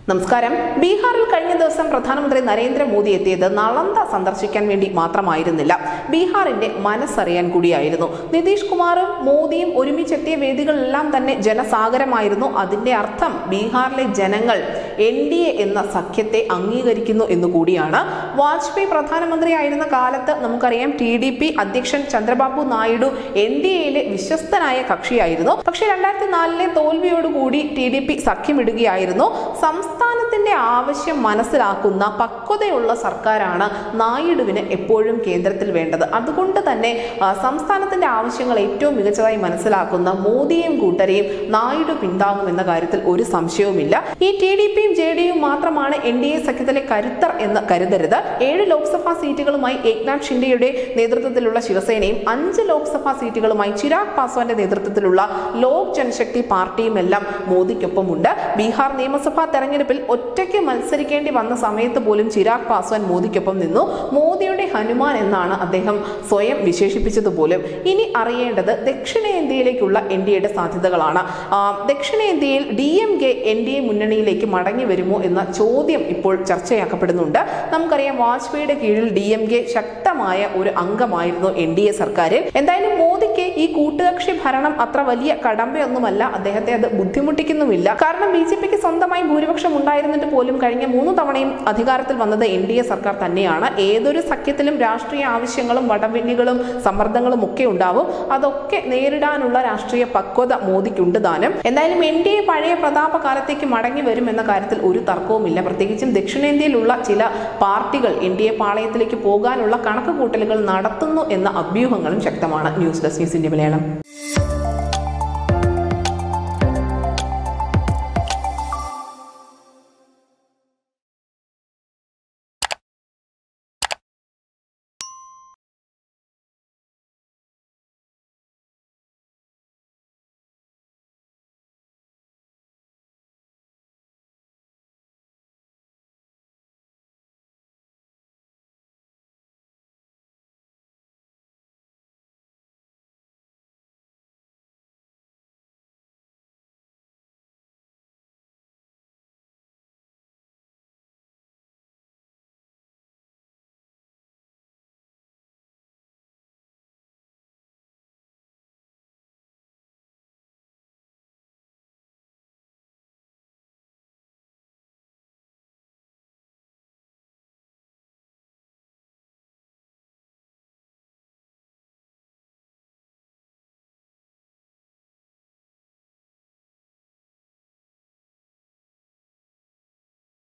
നമസ്കാരം ബീഹാറിൽ കഴിഞ്ഞ ദിവസം പ്രധാനമന്ത്രി നരേന്ദ്രമോദി എത്തിയത് നളന്ദ സന്ദർശിക്കാൻ വേണ്ടി മാത്രമായിരുന്നില്ല ബീഹാറിന്റെ മനസ്സറിയാൻ കൂടിയായിരുന്നു നിതീഷ് കുമാറും മോദിയും ഒരുമിച്ചെത്തിയ വേദികളെല്ലാം തന്നെ ജനസാഗരമായിരുന്നു അതിന്റെ അർത്ഥം ബീഹാറിലെ ജനങ്ങൾ എൻ ഡി എ എന്ന സഖ്യത്തെ അംഗീകരിക്കുന്നു എന്ന് കൂടിയാണ് വാജ്പേയി പ്രധാനമന്ത്രിയായിരുന്ന കാലത്ത് നമുക്കറിയാം ടി ഡി പി അധ്യക്ഷൻ ചന്ദ്രബാബു നായിഡു എൻ ഡി എയിലെ വിശ്വസ്തനായ കക്ഷിയായിരുന്നു പക്ഷേ രണ്ടായിരത്തി നാലിലെ തോൽവിയോടുകൂടി ടി ഡി പി സഖ്യമിടുകയായിരുന്നു സംസ്ഥാനത്തിന്റെ ആവശ്യം മനസ്സിലാക്കുന്ന പക്വതയുള്ള സർക്കാരാണ് നായിഡുവിന് എപ്പോഴും കേന്ദ്രത്തിൽ വേണ്ടത് അതുകൊണ്ട് തന്നെ ആ, സംസ്ഥാനത്തിന്റെ ആവശ്യങ്ങൾ ഏറ്റവും മികച്ചതായി മനസ്സിലാക്കുന്ന മോദിയെയും കൂട്ടരെയും നായിഡു പിന്താങ്ങുമെന്ന കാര്യത്തിൽ ഒരു സംശയവുമില്ല ഈ ടി ഡി പിയും ജെ ഡിയും മാത്രമാണ് എൻ ഡി എ സഖ്യത്തിലെ കരുത്തർ എന്ന് കരുതരുത് ഏഴ് ലോക്സഭാ സീറ്റുകളുമായി ഏക്നാഥ് ഷിൻഡെയുടെ നേതൃത്വത്തിലുള്ള ശിവസേനയും അഞ്ച് ലോക്സഭാ സീറ്റുകളുമായി ചിരാഗ് പാസ്വാന്റെ നേതൃത്വത്തിലുള്ള ലോക് ജനശക്തി പാർട്ടിയും എല്ലാം മോദിക്കൊപ്പമുണ്ട് ബീഹാർ നിയമസഭാ തെരഞ്ഞെടുപ്പിൽ ഒറ്റയ്ക്ക് മത്സരിക്കേണ്ടി വന്ന സമയത്ത് പോലും ചിരാഗ് പാസ്വാൻ മോദിക്കൊപ്പം നിന്നു മോദിയുടെ ഹനുമാൻ എന്നാണ് അദ്ദേഹം സ്വയം വിശേഷിപ്പിച്ചതുപോലും ഇനി അറിയേണ്ടത് ദക്ഷിണേന്ത്യയിലേക്കുള്ള എൻ ഡി എയുടെ സാധ്യതകളാണ് ആ, ദക്ഷിണേന്ത്യയിൽ D M K N D A മുന്നണിയിലേക്ക് മടങ്ങി വരുമോ എന്ന ചോദ്യം ഇപ്പോൾ ചർച്ചയാക്കപ്പെടുന്നുണ്ട് നമുക്കറിയാം വാജ്പേയിയുടെ കീഴിൽ ഡി എം കെ ശക്തമായ ഒരു അംഗമായിരുന്നു എൻ ഡി എ സർക്കാരിൽ എന്തായാലും മോദിക്ക് ഈ കൂട്ടുകക്ഷി ഭരണം അത്ര വലിയ കടമ്പയൊന്നുമല്ല അദ്ദേഹത്തെ അത് ബുദ്ധിമുട്ടിക്കുന്നുമില്ല കാരണം ബി ജെ പിക്ക് സ്വന്തമായി ഭൂരിപക്ഷം ഉണ്ടായിരുന്നിട്ട് പോലും കഴിഞ്ഞ മൂന്ന് തവണയും അധികാരത്തിൽ വന്നത് എൻ ഡി എ സർക്കാർ തന്നെയാണ് ഏതൊരു സഖ്യത്തിലും രാഷ്ട്രീയ ആവശ്യങ്ങളും വടംവലികളും സമ്മർദ്ദങ്ങളും ഒക്കെ ഉണ്ടാവും അതൊക്കെ നേരിടാനുള്ള രാഷ്ട്രീയ പക്വത മോദിക്കുണ്ട് താനും എന്തായാലും എൻ ഡി എ പഴയ പ്രതാപ കാലത്തേക്ക് മടങ്ങി വരും എന്ന കാര്യത്തിൽ ഒരു തർക്കവുമില്ല പ്രത്യേകിച്ചും ദക്ഷിണേന്ത്യയിലുള്ള ചില പാർട്ടികൾ എൻ ഡി എ പാളയത്തിലേക്ക് പോകാനുള്ള കണക്കുകൂട്ടലുകൾ നടത്തുന്നു എന്ന അഭ്യൂഹങ്ങളും ശക്തമാണ് news desk news India Malayalam